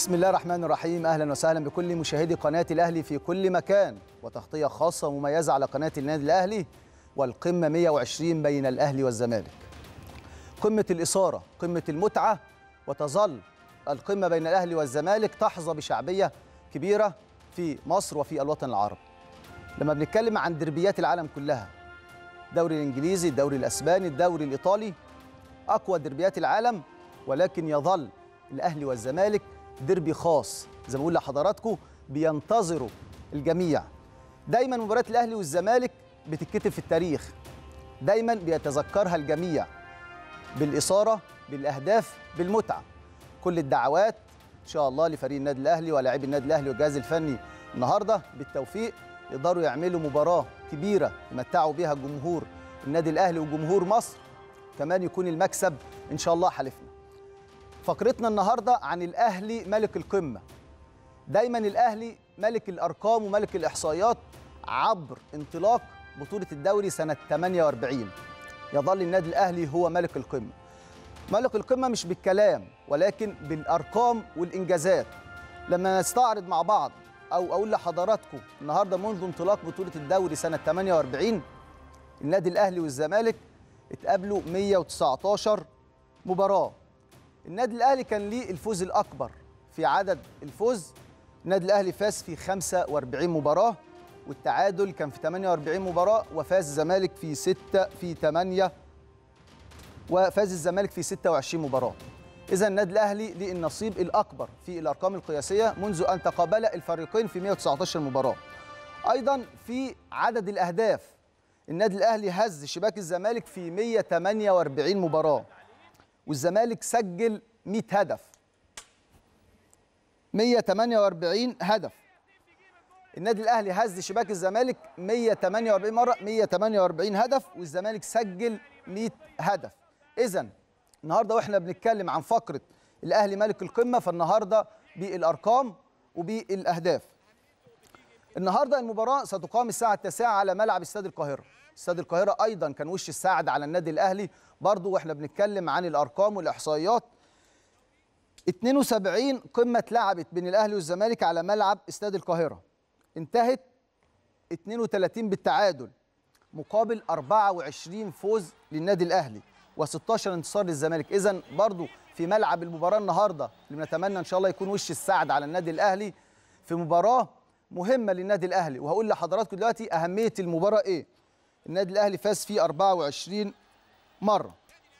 بسم الله الرحمن الرحيم اهلا وسهلا بكل مشاهدي قناه الاهلي في كل مكان وتغطيه خاصه ومميزه على قناه النادي الاهلي والقمه 120 بين الاهلي والزمالك قمه الاثاره قمه المتعه وتظل القمه بين الاهلي والزمالك تحظى بشعبيه كبيره في مصر وفي الوطن العربي لما بنتكلم عن دربيات العالم كلها الدوري الانجليزي الدوري الاسباني الدوري الايطالي اقوى دربيات العالم ولكن يظل الاهلي والزمالك ديربي خاص زي ما بقول لحضراتكم بينتظروا الجميع دايما مباريات الاهلي والزمالك بتتكتب في التاريخ دايما بيتذكرها الجميع بالاثاره بالاهداف بالمتعه كل الدعوات ان شاء الله لفريق النادي الاهلي ولاعبي النادي الاهلي والجهاز الفني النهارده بالتوفيق يقدروا يعملوا مباراه كبيره يمتعوا بها جمهور النادي الاهلي وجمهور مصر كمان يكون المكسب ان شاء الله حلفنا فقرتنا النهارده عن الاهلي ملك القمه دايما الاهلي ملك الارقام وملك الاحصائيات عبر انطلاق بطوله الدوري سنه 48 يظل النادي الاهلي هو ملك القمه ملك القمه مش بالكلام ولكن بالارقام والانجازات لما نستعرض مع بعض او اقول لحضراتكم النهارده منذ انطلاق بطوله الدوري سنه 48 النادي الاهلي والزمالك اتقابلوا 119 مباراه النادي الاهلي كان ليه الفوز الاكبر في عدد الفوز النادي الاهلي فاز في 45 مباراه والتعادل كان في 48 مباراه وفاز الزمالك في 6 في 8 وفاز الزمالك في 26 مباراه اذا النادي الاهلي ليه النصيب الاكبر في الارقام القياسيه منذ ان تقابل الفريقين في 119 مباراه ايضا في عدد الاهداف النادي الاهلي هز شباك الزمالك في 148 مباراه والزمالك سجل 100 هدف 148 هدف النادي الاهلي هز شباك الزمالك 148 مره 148 هدف والزمالك سجل 100 هدف اذا النهارده واحنا بنتكلم عن فقره الاهلي ملك القمه فالنهارده بالارقام وبالاهداف النهارده المباراه ستقام الساعه 9 على ملعب استاد القاهره استاد القاهره ايضا كان وش الساعد على النادي الاهلي برضو واحنا بنتكلم عن الارقام والاحصائيات 72 قمه اتلعبت بين الاهلي والزمالك على ملعب استاد القاهره انتهت 32 بالتعادل مقابل 24 فوز للنادي الاهلي و16 انتصار للزمالك اذا برضو في ملعب المباراه النهارده اللي بنتمنى ان شاء الله يكون وش السعد على النادي الاهلي في مباراه مهمه للنادي الاهلي وهقول لحضراتكم دلوقتي اهميه المباراه ايه النادي الاهلي فاز فيه 24 مره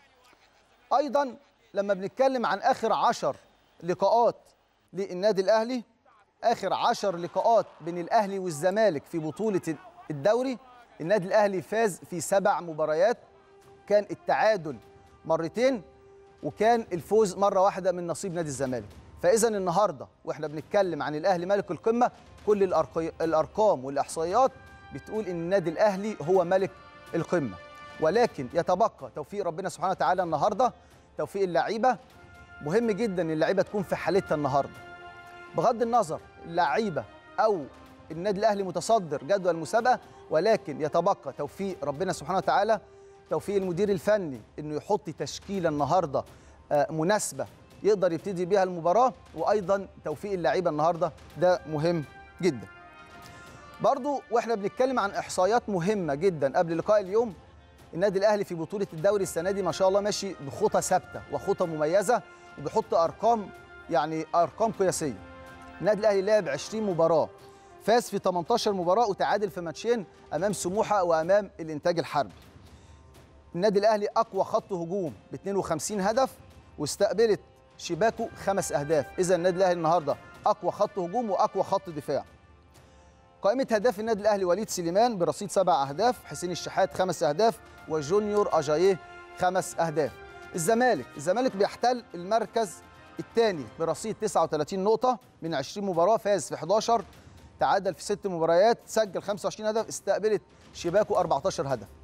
ايضا لما بنتكلم عن اخر 10 لقاءات للنادي الاهلي اخر 10 لقاءات بين الاهلي والزمالك في بطوله الدوري النادي الاهلي فاز في سبع مباريات كان التعادل مرتين وكان الفوز مره واحده من نصيب نادي الزمالك فاذا النهارده واحنا بنتكلم عن الاهلي ملك القمه كل الارقام والاحصائيات بتقول ان النادي الاهلي هو ملك القمه ولكن يتبقى توفيق ربنا سبحانه وتعالى النهارده توفيق اللعيبه مهم جدا ان اللعيبه تكون في حالتها النهارده بغض النظر اللعيبه او النادي الاهلي متصدر جدول المسابقه ولكن يتبقى توفيق ربنا سبحانه وتعالى توفيق المدير الفني انه يحط تشكيله النهارده مناسبه يقدر يبتدي بيها المباراه وايضا توفيق اللعيبه النهارده ده مهم جدا برضو واحنا بنتكلم عن احصائيات مهمه جدا قبل لقاء اليوم النادي الاهلي في بطوله الدوري السنه دي ما شاء الله ماشي بخطى ثابته وخطى مميزه وبيحط ارقام يعني ارقام قياسيه النادي الاهلي لعب 20 مباراه فاز في 18 مباراه وتعادل في ماتشين امام سموحه وامام الانتاج الحربي النادي الاهلي اقوى خط هجوم ب 52 هدف واستقبلت شباكه خمس اهداف اذا النادي الاهلي النهارده اقوى خط هجوم واقوى خط دفاع قائمة هداف النادي الأهلي وليد سليمان برصيد سبع أهداف، حسين الشحات خمس أهداف، وجونيور أجاييه خمس أهداف. الزمالك، الزمالك بيحتل المركز الثاني برصيد 39 نقطة من 20 مباراة، فاز في 11 تعادل في ست مباريات، سجل 25 هدف، استقبلت شباكه 14 هدف.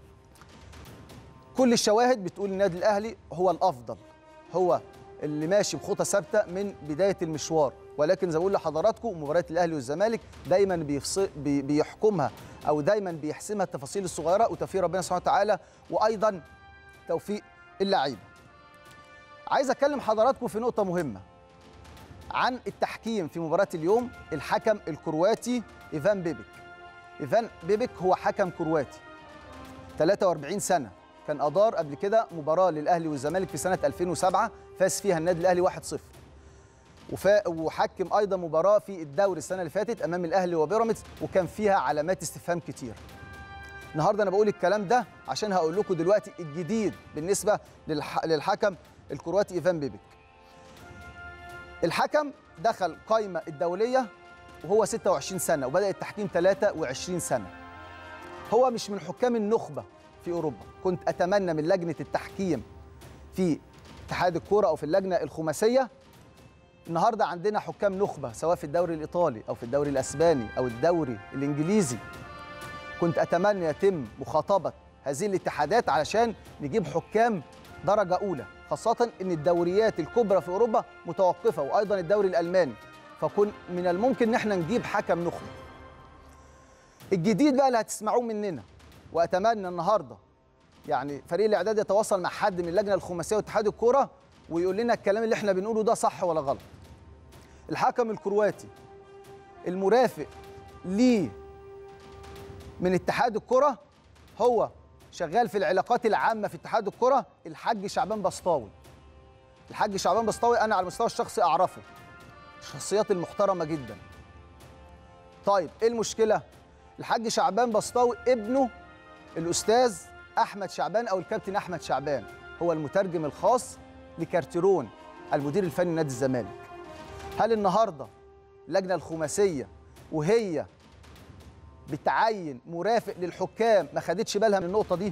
كل الشواهد بتقول النادي الأهلي هو الأفضل، هو اللي ماشي بخطى ثابتة من بداية المشوار، ولكن زي ما بقول لحضراتكم مباريات الاهلي والزمالك دايما بيفصل بي بيحكمها او دايما بيحسمها التفاصيل الصغيره وتوفيق ربنا سبحانه وتعالى وايضا توفيق اللعيبه. عايز اتكلم حضراتكم في نقطه مهمه. عن التحكيم في مباراة اليوم الحكم الكرواتي إيفان بيبك إيفان بيبك هو حكم كرواتي 43 سنة كان أدار قبل كده مباراة للأهلي والزمالك في سنة 2007 فاز فيها النادي الأهلي 1-0 وفا وحكم أيضا مباراة في الدوري السنة اللي فاتت أمام الأهلي وبيراميدز وكان فيها علامات استفهام كتير النهارده انا بقول الكلام ده عشان هقول لكم دلوقتي الجديد بالنسبه للح... للحكم الكرواتي ايفان بيبك الحكم دخل قائمه الدوليه وهو 26 سنه وبدا التحكيم 23 سنه هو مش من حكام النخبه في اوروبا كنت اتمنى من لجنه التحكيم في اتحاد الكوره او في اللجنه الخماسيه النهارده عندنا حكام نخبه سواء في الدوري الايطالي او في الدوري الاسباني او الدوري الانجليزي كنت اتمنى يتم مخاطبه هذه الاتحادات علشان نجيب حكام درجه اولى خاصه ان الدوريات الكبرى في اوروبا متوقفه وايضا الدوري الالماني فكن من الممكن ان احنا نجيب حكم نخبه الجديد بقى اللي هتسمعوه مننا واتمنى النهارده يعني فريق الاعداد يتواصل مع حد من اللجنه الخماسيه واتحاد الكوره ويقول لنا الكلام اللي احنا بنقوله ده صح ولا غلط الحكم الكرواتي المرافق ليه من اتحاد الكرة هو شغال في العلاقات العامة في اتحاد الكرة الحاج شعبان بسطاوي الحاج شعبان بسطاوي أنا على المستوى الشخصي أعرفه الشخصيات المحترمة جدا طيب إيه المشكلة؟ الحاج شعبان بسطاوي ابنه الأستاذ أحمد شعبان أو الكابتن أحمد شعبان هو المترجم الخاص لكارتيرون المدير الفني نادي الزمالك هل النهارده اللجنه الخماسيه وهي بتعين مرافق للحكام ما خدتش بالها من النقطه دي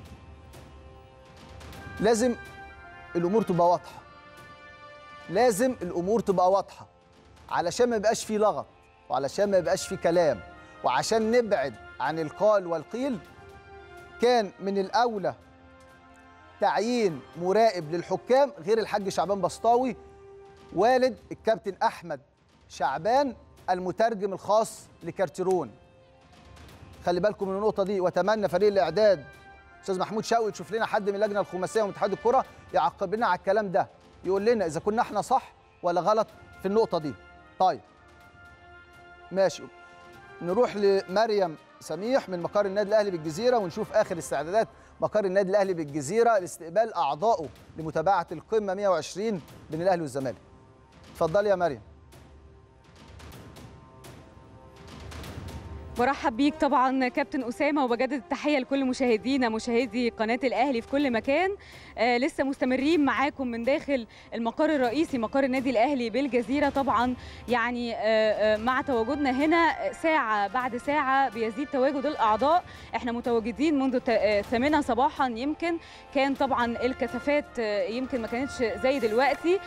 لازم الامور تبقى واضحه لازم الامور تبقى واضحه علشان ما يبقاش فيه لغط وعلشان ما يبقاش فيه كلام وعشان نبعد عن القال والقيل كان من الاولى تعيين مراقب للحكام غير الحاج شعبان بسطاوي والد الكابتن احمد شعبان المترجم الخاص لكارتيرون خلي بالكم من النقطه دي واتمنى فريق الاعداد استاذ محمود شوقي تشوف لنا حد من اللجنه الخماسيه ومن اتحاد الكره يعقب لنا على الكلام ده يقول لنا اذا كنا احنا صح ولا غلط في النقطه دي طيب ماشي نروح لمريم سميح من مقر النادي الاهلي بالجزيره ونشوف اخر استعدادات مقر النادي الاهلي بالجزيره لاستقبال اعضائه لمتابعه القمه 120 بين الاهلي والزمالك اتفضلي يا مريم برحب بيك طبعا كابتن اسامه وبجدد التحيه لكل مشاهدينا مشاهدي قناه الاهلي في كل مكان آه لسه مستمرين معاكم من داخل المقر الرئيسي مقر النادي الاهلي بالجزيره طبعا يعني آه آه مع تواجدنا هنا ساعه بعد ساعه بيزيد تواجد الاعضاء احنا متواجدين منذ الثامنه صباحا يمكن كان طبعا الكثافات يمكن ما كانتش زي دلوقتي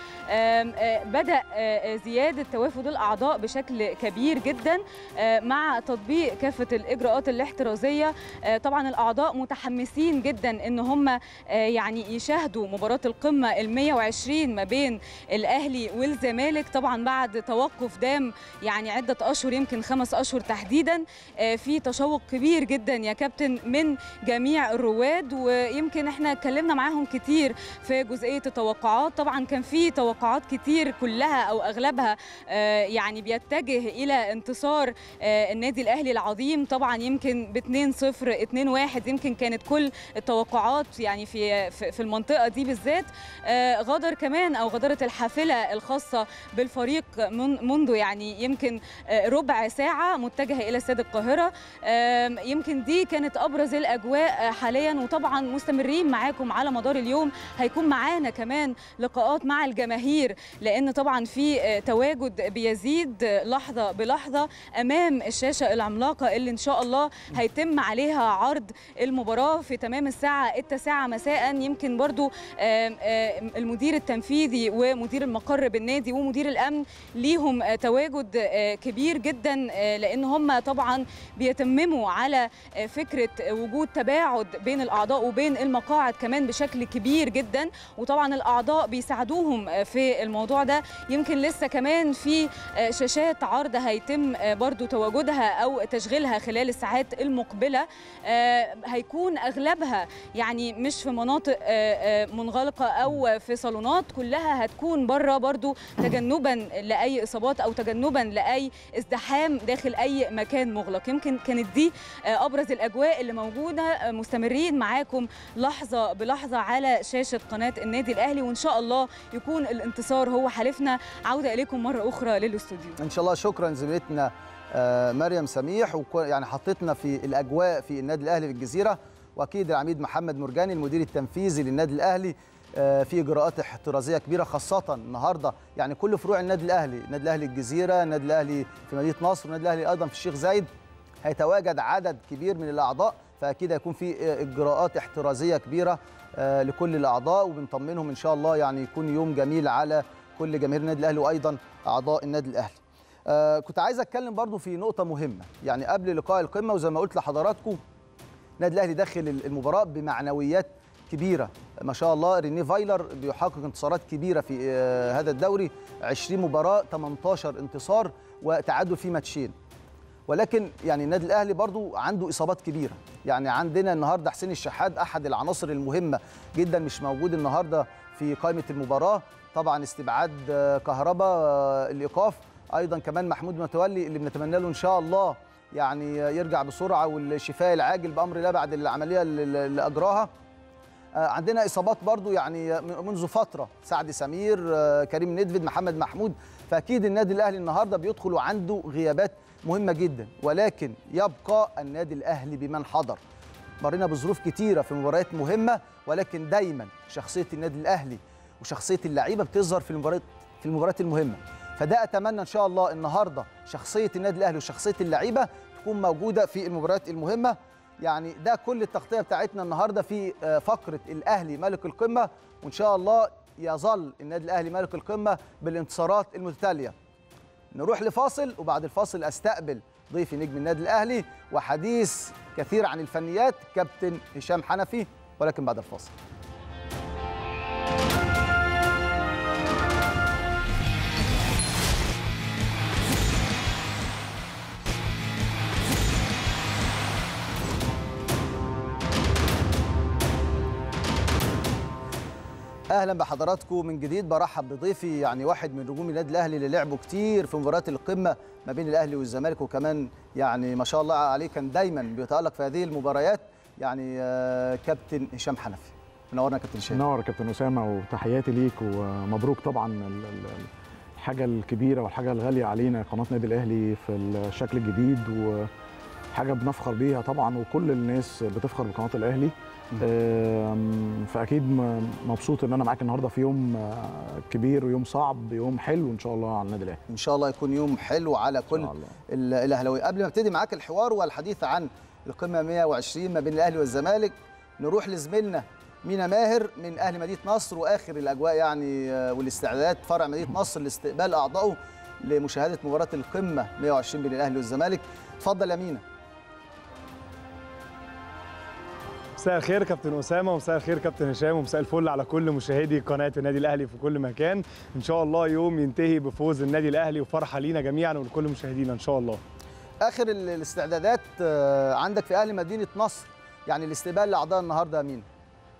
بدا زياده توافد الاعضاء بشكل كبير جدا مع تطبيق كافه الاجراءات الاحترازيه طبعا الاعضاء متحمسين جدا ان هم يعني يشاهدوا مباراه القمه ال 120 ما بين الاهلي والزمالك طبعا بعد توقف دام يعني عده اشهر يمكن خمس اشهر تحديدا في تشوق كبير جدا يا كابتن من جميع الرواد ويمكن احنا اتكلمنا معاهم كتير في جزئيه التوقعات طبعا كان في توقعات كتير كلها او اغلبها يعني بيتجه الى انتصار النادي الاهلي العظيم طبعا يمكن ب 2 0 2 1 يمكن كانت كل التوقعات يعني في في المنطقه دي بالذات غدر كمان او غدرت الحافله الخاصه بالفريق من منذ يعني يمكن ربع ساعه متجهه الى استاد القاهره يمكن دي كانت ابرز الاجواء حاليا وطبعا مستمرين معاكم على مدار اليوم هيكون معانا كمان لقاءات مع الجماهير لان طبعا في تواجد بيزيد لحظه بلحظه امام الشاشه العملاقه اللي ان شاء الله هيتم عليها عرض المباراه في تمام الساعه التاسعه مساء يمكن برضو المدير التنفيذي ومدير المقر بالنادي ومدير الامن ليهم تواجد كبير جدا لان هم طبعا بيتمموا على فكره وجود تباعد بين الاعضاء وبين المقاعد كمان بشكل كبير جدا وطبعا الاعضاء بيساعدوهم في الموضوع ده يمكن لسه كمان في شاشات عرض هيتم برضو تواجدها او تشغيلها خلال الساعات المقبله آه، هيكون اغلبها يعني مش في مناطق آه، آه، منغلقه او في صالونات كلها هتكون بره برضو تجنبا لاي اصابات او تجنبا لاي ازدحام داخل اي مكان مغلق يمكن كانت دي آه، ابرز الاجواء اللي موجوده آه، مستمرين معاكم لحظه بلحظه على شاشه قناه النادي الاهلي وان شاء الله يكون الانتصار هو حلفنا عوده اليكم مره اخرى للاستوديو ان شاء الله شكرا زميلتنا آه، مريم سميح وكو- يعني حطيتنا في الاجواء في النادي الاهلي في الجزيره واكيد العميد محمد مرجاني المدير التنفيذي للنادي الاهلي آه، في اجراءات احترازيه كبيره خاصه النهارده يعني كل فروع النادي الاهلي النادي الاهلي الجزيره النادي الاهلي في مدينه نصر والنادي الاهلي ايضا في الشيخ زايد هيتواجد عدد كبير من الاعضاء فاكيد هيكون في آه، اجراءات احترازيه كبيره آه، لكل الاعضاء وبنطمنهم ان شاء الله يعني يكون يوم جميل على كل جماهير النادي الاهلي وايضا اعضاء النادي الاهلي آه كنت عايز اتكلم برضو في نقطه مهمه يعني قبل لقاء القمه وزي ما قلت لحضراتكم النادي الاهلي داخل المباراه بمعنويات كبيره ما شاء الله ريني فايلر بيحقق انتصارات كبيره في آه هذا الدوري 20 مباراه 18 انتصار وتعادل في ماتشين ولكن يعني النادي الاهلي برضو عنده اصابات كبيره يعني عندنا النهارده حسين الشحات احد العناصر المهمه جدا مش موجود النهارده في قائمه المباراه طبعا استبعاد آه، كهربا آه، الايقاف ايضا كمان محمود متولي اللي بنتمنى له ان شاء الله يعني يرجع بسرعه والشفاء العاجل بامر الله بعد العمليه اللي اللي اجراها آه، عندنا اصابات برضو يعني منذ فتره سعد سمير آه، كريم ندفد محمد محمود فاكيد النادي الاهلي النهارده بيدخل وعنده غيابات مهمه جدا ولكن يبقى النادي الاهلي بمن حضر مرينا بظروف كتيره في مباريات مهمه ولكن دايما شخصيه النادي الاهلي وشخصيه اللعيبه بتظهر في المباريات في المباريات المهمه فده اتمنى ان شاء الله النهارده شخصيه النادي الاهلي وشخصيه اللعيبه تكون موجوده في المباريات المهمه يعني ده كل التغطيه بتاعتنا النهارده في آه، فقره الاهلي ملك القمه وان شاء الله يظل النادي الاهلي ملك القمه بالانتصارات المتتاليه نروح لفاصل وبعد الفاصل استقبل ضيفي نجم النادي الاهلي وحديث كثير عن الفنيات كابتن هشام حنفي ولكن بعد الفاصل اهلا بحضراتكم من جديد برحب بضيفي يعني واحد من نجوم النادي الاهلي اللي لعبوا كتير في مباريات القمه ما بين الاهلي والزمالك وكمان يعني ما شاء الله عليه كان دايما بيتالق في هذه المباريات يعني آه، كابتن هشام حنفي منورنا يا كابتن هشام نور يا كابتن اسامه وتحياتي ليك ومبروك طبعا ال- ال- الحاجه الكبيره والحاجه الغاليه علينا قناه نادي الاهلي في الشكل الجديد وحاجه بنفخر بيها طبعا وكل الناس بتفخر بقناه الاهلي آم، فاكيد م- مبسوط ان انا معاك النهارده في يوم آه، كبير ويوم صعب يوم حلو ان شاء الله على النادي الاهلي ان شاء الله يكون يوم حلو على ان كل شاء الله ال- الاهلاويه قبل ما ابتدي معاك الحوار والحديث عن القمه 120 ما بين الاهلي والزمالك نروح لزميلنا مينا ماهر من اهل مدينه نصر واخر الاجواء يعني آه، والاستعدادات فرع مدينه نصر لاستقبال اعضائه لمشاهده مباراه القمه 120 بين الاهلي والزمالك اتفضل يا مينا مساء الخير كابتن اسامه ومساء الخير كابتن هشام ومساء الفل على كل مشاهدي قناه النادي الاهلي في كل مكان ان شاء الله يوم ينتهي بفوز النادي الاهلي وفرحه لينا جميعا ولكل مشاهدينا ان شاء الله اخر ال- الاستعدادات آه، عندك في اهل مدينه نصر يعني الاستقبال لاعضاء النهارده يا مينا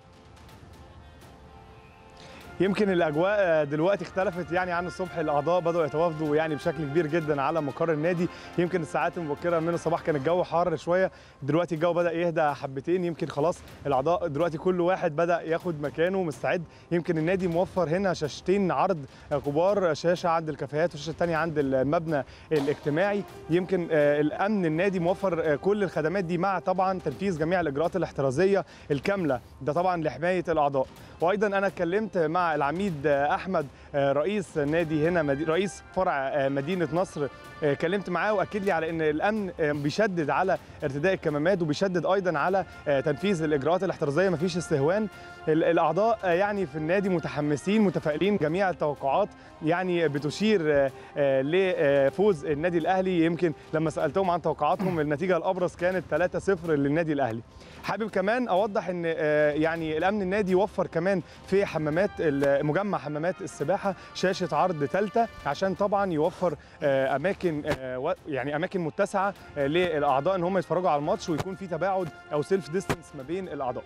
يمكن الاجواء دلوقتي اختلفت يعني عن الصبح الاعضاء بداوا يتوافدوا يعني بشكل كبير جدا على مقر النادي يمكن الساعات المبكره من الصباح كان الجو حار شويه دلوقتي الجو بدا يهدى حبتين يمكن خلاص الاعضاء دلوقتي كل واحد بدا ياخد مكانه مستعد يمكن النادي موفر هنا شاشتين عرض كبار شاشه عند الكافيهات والشاشه الثانيه عند المبنى الاجتماعي يمكن آه، الامن النادي موفر آه، كل الخدمات دي مع طبعا تنفيذ جميع الاجراءات الاحترازيه الكامله ده طبعا لحمايه الاعضاء وايضا انا اتكلمت مع العميد احمد رئيس نادي هنا مدي... رئيس فرع مدينه نصر كلمت معاه واكد لي على ان الامن بيشدد على ارتداء الكمامات وبيشدد ايضا على تنفيذ الاجراءات الاحترازيه مفيش استهوان ال- الاعضاء يعني في النادي متحمسين متفائلين جميع التوقعات يعني بتشير لفوز النادي الاهلي يمكن لما سالتهم عن توقعاتهم النتيجه الابرز كانت 3-0 للنادي الاهلي حابب كمان اوضح ان آه، يعني الامن النادي وفر كمان في حمامات ال- مجمع حمامات السباحه مساحه شاشه عرض ثالثه عشان طبعا يوفر آه، اماكن آه، و- يعني اماكن متسعه آه، للاعضاء ان هم يتفرجوا على الماتش ويكون في تباعد او سيلف ديستانس ما بين الاعضاء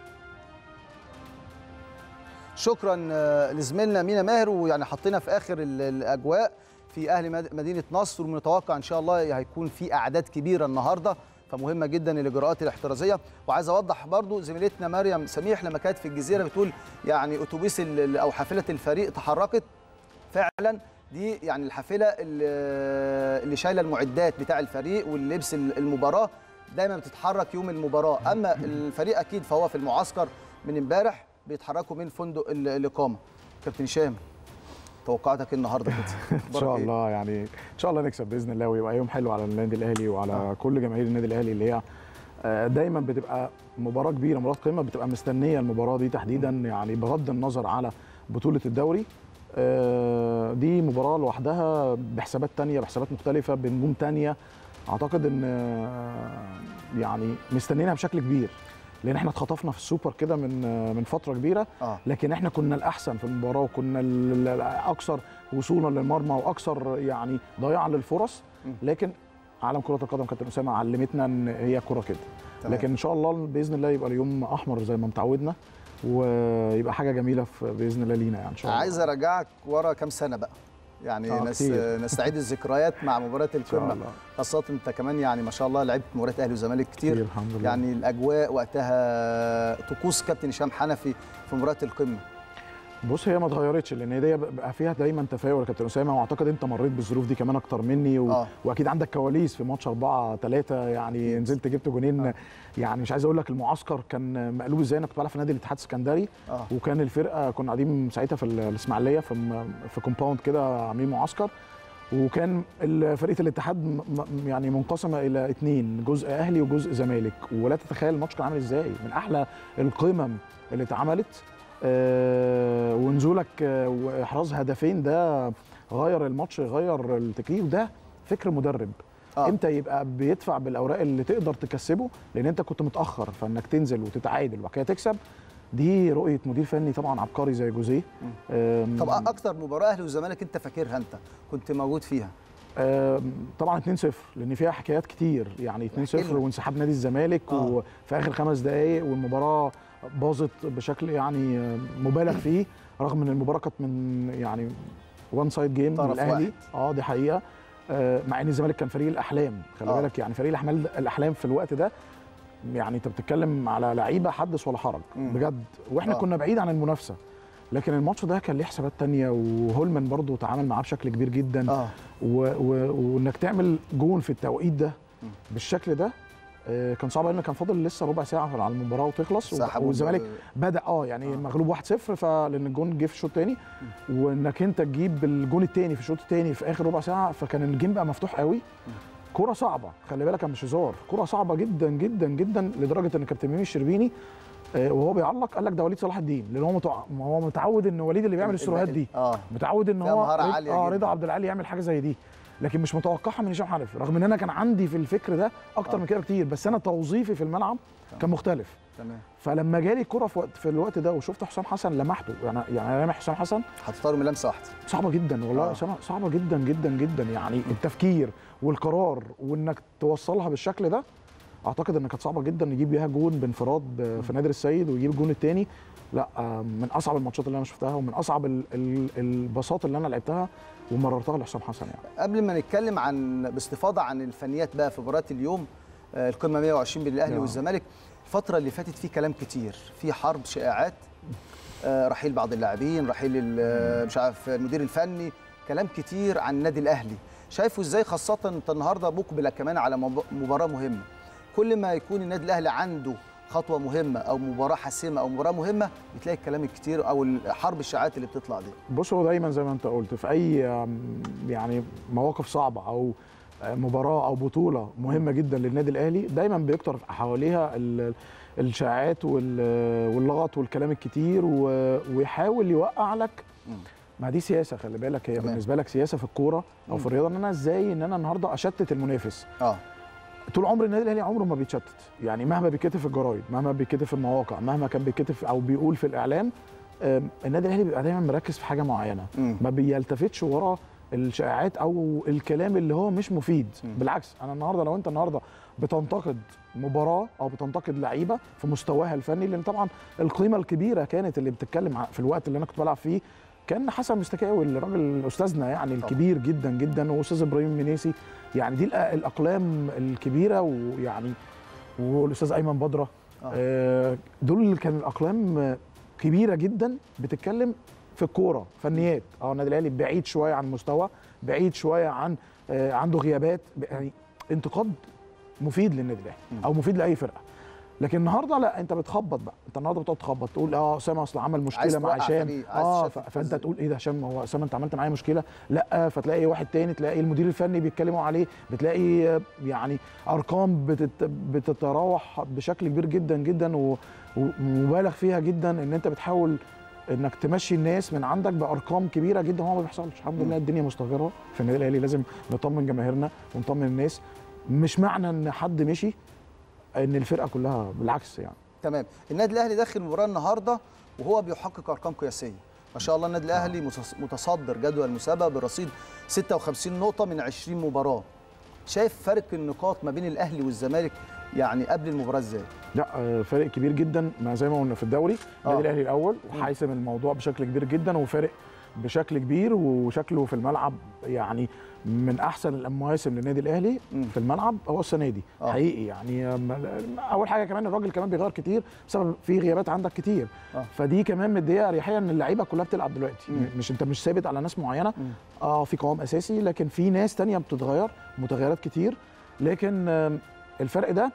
شكرا آه، لزميلنا مينا ماهر ويعني حطينا في اخر ال- الاجواء في اهل مد- مدينه نصر ومتوقع ان شاء الله هيكون في اعداد كبيره النهارده فمهمه جدا الاجراءات الاحترازيه وعايز اوضح برضو زميلتنا مريم سميح لما كانت في الجزيره بتقول يعني اتوبيس ال- ال- او حافله الفريق تحركت فعلا دي يعني الحافله اللي اللي شايله المعدات بتاع الفريق واللبس ال- المباراه دايما بتتحرك يوم المباراه اما الفريق اكيد فهو في المعسكر من امبارح بيتحركوا من فندق ال- الاقامه كابتن هشام توقعاتك إيه النهارده كده ان شاء الله يعني ان شاء الله نكسب باذن الله ويبقى يوم حلو على النادي الاهلي وعلى آه. كل جماهير النادي الاهلي اللي هي آه، دايما بتبقى مباراه كبيره مباراه قمه بتبقى مستنيه المباراه دي تحديدا يعني بغض النظر على بطوله الدوري آه، دي مباراه لوحدها بحسابات تانية بحسابات مختلفه بنجوم تانية اعتقد ان آه، يعني مستنيينها بشكل كبير لان احنا اتخطفنا في السوبر كده من آه، من فتره كبيره اه لكن احنا كنا الاحسن في المباراه وكنا ال- ال- اكثر وصولا للمرمى واكثر يعني ضياعا للفرص م. لكن عالم كره القدم كابتن اسامه علمتنا ان هي كره كده تمام. لكن ان شاء الله باذن الله يبقى اليوم احمر زي ما متعودنا ويبقى حاجه جميله في باذن الله لينا يعني ان شاء الله عايز ارجعك ورا كام سنه بقى يعني آه، نس... كتير. نستعيد الذكريات مع مباراه ان شاء القمه الله خاصه انت كمان يعني ما شاء الله لعبت مباريات اهلي وزمالك كتير كتير الحمد لله يعني الاجواء وقتها طقوس كابتن هشام حنفي في مباراه القمه بص هي ما اتغيرتش لان هي بقى فيها دايما تفاؤل يا كابتن اسامه واعتقد انت مريت بالظروف دي كمان اكتر مني و... آه. واكيد عندك كواليس في ماتش 4 3 يعني نزلت جبت جونين يعني مش عايز اقول لك المعسكر كان مقلوب ازاي انا كنت بلعب في نادي الاتحاد السكندري اه وكان الفرقه كنا قاعدين ساعتها في الاسماعيليه في م- في كومباوند كده عاملين معسكر وكان ال- فرقه الاتحاد م- م- يعني منقسمه الى اثنين جزء اهلي وجزء زمالك ولا تتخيل الماتش كان عامل ازاي من احلى القمم اللي اتعملت آه ونزولك آه واحراز هدفين ده غير الماتش غير التكليف ده فكر مدرب آه. آه. امتى يبقى بيدفع بالاوراق اللي تقدر تكسبه لان انت كنت متاخر فانك تنزل وتتعادل وبعد كده تكسب دي رؤيه مدير فني طبعا عبقري زي جوزيه آم، طب اكتر مباراه اهلي وزمالك انت فاكرها انت كنت موجود فيها آم، طبعا 2-0 لان فيها حكايات كتير يعني 2-0 احكي لنا. وانسحاب نادي الزمالك آه. وفي اخر خمس دقائق والمباراه باظت بشكل يعني آم، مبالغ فيه رغم ان المباراه كانت من يعني وان سايد جيم طرف للاهلي واحد. اه دي حقيقه آه، مع ان الزمالك كان فريق الاحلام خلي آه. بالك يعني فريق الاحلام الاحلام في الوقت ده يعني انت بتتكلم على لعيبه حدث ولا حرج مم. بجد واحنا آه. كنا بعيد عن المنافسه لكن الماتش ده كان ليه حسابات تانية وهولمان برضو تعامل معاه بشكل كبير جدا اه و... و... وانك تعمل جون في التوقيت ده مم. بالشكل ده آه، كان صعب لان كان فاضل لسه ربع ساعه على المباراه وتخلص و- سحبوا والزمالك ب- بدا اه يعني آه. مغلوب 1-0 فلان الجون جه في الشوط الثاني وانك انت تجيب الجون الثاني في الشوط الثاني في اخر ربع ساعه فكان الجيم بقى مفتوح قوي كرة صعبة خلي بالك أنا مش هزار كرة صعبة جدا جدا جدا لدرجة ان كابتن ميمي الشربيني آه، وهو بيعلق قال لك ده وليد صلاح الدين لان هو متع... هو متعود ان وليد اللي بيعمل السروهات دي اه متعود ان فيها هو مهارة رضا- عالية اه جداً. رضا عبد العالي يعمل حاجه زي دي لكن مش متوقعها من هشام حنفي رغم ان انا كان عندي في الفكر ده اكتر آه. من كده كتير بس انا توظيفي في الملعب كان مختلف تمام فلما جالي الكره في وقت في الوقت ده وشفت حسام حسن لمحته يعني يعني انا لامح حسام حسن هتختاروا من لمسه واحده صعبه جدا والله آه. آه. صعبه جدا جدا جدا يعني التفكير والقرار وانك توصلها بالشكل ده اعتقد ان كانت صعبه جدا نجيب بيها جون بانفراد ب- في نادر السيد ويجيب الجون الثاني لا آه، من اصعب الماتشات اللي انا شفتها ومن اصعب ال- ال- الباصات اللي انا لعبتها ومررتها لحسام حسن يعني قبل ما نتكلم عن باستفاضه عن الفنيات بقى في مباراه اليوم آه، القمه 120 بين الاهلي نعم. والزمالك الفتره اللي فاتت في كلام كتير في حرب شائعات آه، رحيل بعض اللاعبين رحيل ال- مش عارف المدير الفني كلام كتير عن النادي الاهلي شايفه ازاي خاصه انت النهارده مقبله كمان على مب- مباراه مهمه كل ما يكون النادي الاهلي عنده خطوه مهمه او مباراه حاسمه او مباراه مهمه بتلاقي الكلام الكتير او حرب الشائعات اللي بتطلع دي بص هو دايما زي ما انت قلت في اي آم، يعني مواقف صعبه او آه، مباراه او بطوله مهمه جدا للنادي الاهلي دايما بيكتر حواليها ال- الشائعات وال- واللغط والكلام الكتير و- ويحاول يوقع لك مم. ما دي سياسه خلي بالك هي تمام. بالنسبه لك سياسه في الكوره او مم. في الرياضه ان انا ازاي ان انا النهارده اشتت المنافس اه طول عمر النادي الاهلي عمره ما بيتشتت يعني مهما بيتكتب في الجرايد مهما بيتكتب في المواقع مهما كان بيتكتب او بيقول في الاعلام آم، النادي الاهلي بيبقى دايما مركز في حاجه معينه مم. ما بيلتفتش ورا الشائعات او الكلام اللي هو مش مفيد مم. بالعكس انا النهارده لو انت النهارده بتنتقد مباراه او بتنتقد لعيبه في مستواها الفني لان طبعا القيمه الكبيره كانت اللي بتتكلم ع- في الوقت اللي انا كنت بلعب فيه كان حسن مستكاوي الراجل استاذنا يعني طبعا. الكبير جدا جدا واستاذ ابراهيم منيسي يعني دي الأ- الاقلام الكبيره ويعني والاستاذ ايمن بدره آه. آه، دول كان الاقلام آه، كبيره جدا بتتكلم في الكوره فنيات اه النادي الاهلي بعيد شويه عن مستوى بعيد شويه عن آه، عنده غيابات ب- يعني انتقاد مفيد للنادي الاهلي او مفيد لاي فرقه لكن النهارده لا انت بتخبط بقى انت النهارده بتقعد تخبط تقول اه اسامه اصل عمل عايز مشكله مع توقع هشام فريق، عايز اه تشتت ف- فانت الفريق. تقول ايه ده هشام هو اسامه انت عملت معايا مشكله لا فتلاقي واحد تاني تلاقي المدير الفني بيتكلموا عليه بتلاقي آه، يعني ارقام بتت بتتراوح بشكل كبير جدا جدا و- ومبالغ فيها جدا ان انت بتحاول انك تمشي الناس من عندك بارقام كبيره جدا هو ما بيحصلش الحمد لله الدنيا مستقره في النادي الاهلي لازم نطمن جماهيرنا ونطمن الناس مش معنى ان حد مشي ان الفرقه كلها بالعكس يعني تمام النادي الاهلي داخل المباراه النهارده وهو بيحقق ارقام قياسيه ما شاء الله النادي الاهلي متص- متصدر جدول المسابقه برصيد 56 نقطه من 20 مباراه شايف فرق النقاط ما بين الاهلي والزمالك يعني قبل المباراه ازاي لا آه، فرق كبير جدا ما زي ما قلنا في الدوري آه. النادي الاهلي الاول وحاسم الموضوع بشكل كبير جدا وفارق بشكل كبير وشكله في الملعب يعني من احسن المواسم للنادي الاهلي مم. في الملعب هو السنه دي آه. حقيقي يعني آم، اول حاجه كمان الراجل كمان بيغير كتير بسبب في غيابات عندك كتير آه. فدي كمان مديه اريحيه ان اللعيبه كلها بتلعب دلوقتي مم. مش انت مش ثابت على ناس معينه مم. اه في قوام اساسي لكن في ناس تانية بتتغير متغيرات كتير لكن آم، الفرق ده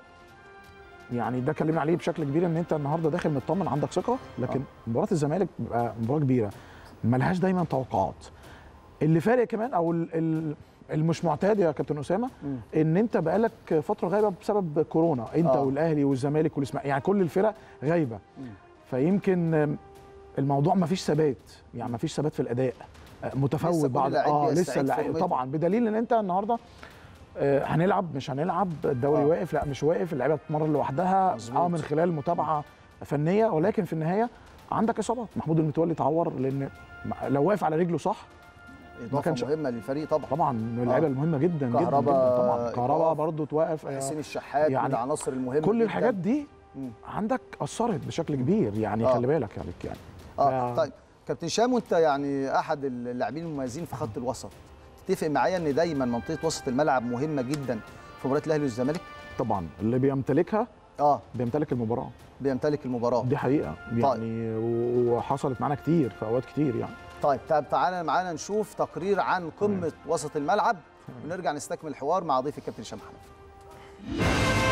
يعني ده اتكلمنا عليه بشكل كبير ان انت النهارده داخل مطمن عندك ثقه لكن مباراه الزمالك بتبقى مباراه كبيره ملهاش دايما توقعات اللي فارق كمان او ال- ال- المش معتاد يا كابتن اسامه مم. ان انت بقالك فتره غايبه بسبب كورونا انت آه. آه. والاهلي والزمالك والاسماعيلي يعني كل الفرق غايبه مم. فيمكن آم، الموضوع ما فيش ثبات يعني ما فيش ثبات في الاداء آه، لسه متفوت كل بعد لعيب اه بيستعيد لسه اللعيب فورمته. طبعا بدليل ان انت النهارده آه، هنلعب مش هنلعب الدوري آه. آه. واقف لا مش واقف اللعيبه بتتمرن لوحدها مظبوط. اه من خلال متابعه فنيه ولكن في النهايه عندك اصابات محمود المتولي اتعور لان لو واقف على رجله صح اضافه كانش- مهمه للفريق طبعا طبعا من اللعيبه المهمه جدا جدا كهربا جدا طبعا كهربا إيقاف. برضه توقف آه، حسين الشحات من يعني العناصر المهمه كل جداً. الحاجات دي مم. عندك اثرت بشكل كبير يعني آه. خلي بالك يعني يعني اه ف- طيب كابتن هشام وانت يعني احد اللاعبين المميزين في خط الوسط تتفق معايا ان دايما منطقه وسط الملعب مهمه جدا في مباراه الاهلي والزمالك طبعا اللي بيمتلكها اه بيمتلك المباراه بيمتلك المباراه دي حقيقه يعني و- وحصلت معانا كتير في اوقات كتير يعني طيب طب تعالى معانا نشوف تقرير عن قمه وسط الملعب ونرجع نستكمل الحوار مع ضيف الكابتن هشام حنفي